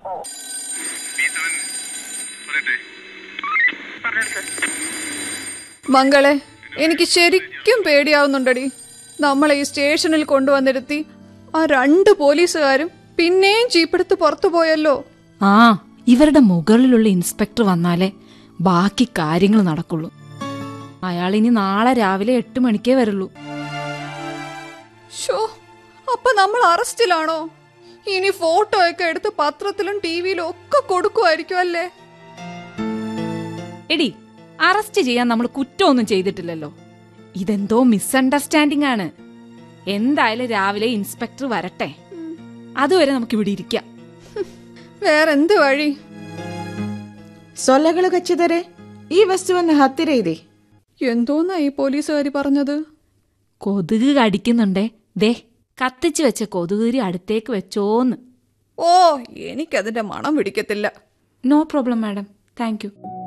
മംഗളെ എനിക്ക് ശരിക്കും പേടിയാവുന്നുണ്ടടി നമ്മളെ ഈ സ്റ്റേഷനിൽ കൊണ്ടുവന്നിരുത്തി ആ രണ്ട് പോലീസുകാരും പിന്നെയും ജീപ്പെടുത്ത് പുറത്തു പോയല്ലോ ആ ഇവരുടെ മുകളിലുള്ള ഇൻസ്പെക്ടർ വന്നാലേ ബാക്കി കാര്യങ്ങൾ നടക്കുള്ളൂ അയാൾ ഇനി നാളെ രാവിലെ എട്ട് മണിക്കേ വരുള്ളൂ ഷോ അപ്പൊ നമ്മൾ അറസ്റ്റിലാണോ ഇനി ഫോട്ടോ ഒക്കെ എടുത്ത് പത്രത്തിലും ടിവിയിലും ഒക്കെ കൊടുക്കുമായിരിക്കും അല്ലേ എടി അറസ്റ്റ് ചെയ്യാൻ നമ്മൾ കുറ്റമൊന്നും ചെയ്തിട്ടില്ലല്ലോ ഇതെന്തോ മിസ്അണ്ടർസ്റ്റാൻഡിംഗ് ആണ് എന്തായാലും രാവിലെ ഇൻസ്പെക്ടർ വരട്ടെ അതുവരെ നമുക്ക് ഇവിടെ ഇരിക്കാം വേറെന്ത് വഴി ಸೊಳ್ಳೆಗಳು ಕಚ್ಚಿದರೆ ಈ ವಸ್ತುವನ್ನು ಹತ್ತಿರ ಇದೆ എന്തോന്നാ ഈ പോലീസുകാരി പറഞ്ഞത് കൊതുക് കടിക്കുന്നുണ്ടേ ദേ കത്തിച്ചു വെച്ച കൊതുകുരി അടുത്തേക്ക് വെച്ചോന്ന് ഓ എനിക്കതിന്റെ മണം പിടിക്കത്തില്ല no problem madam thank U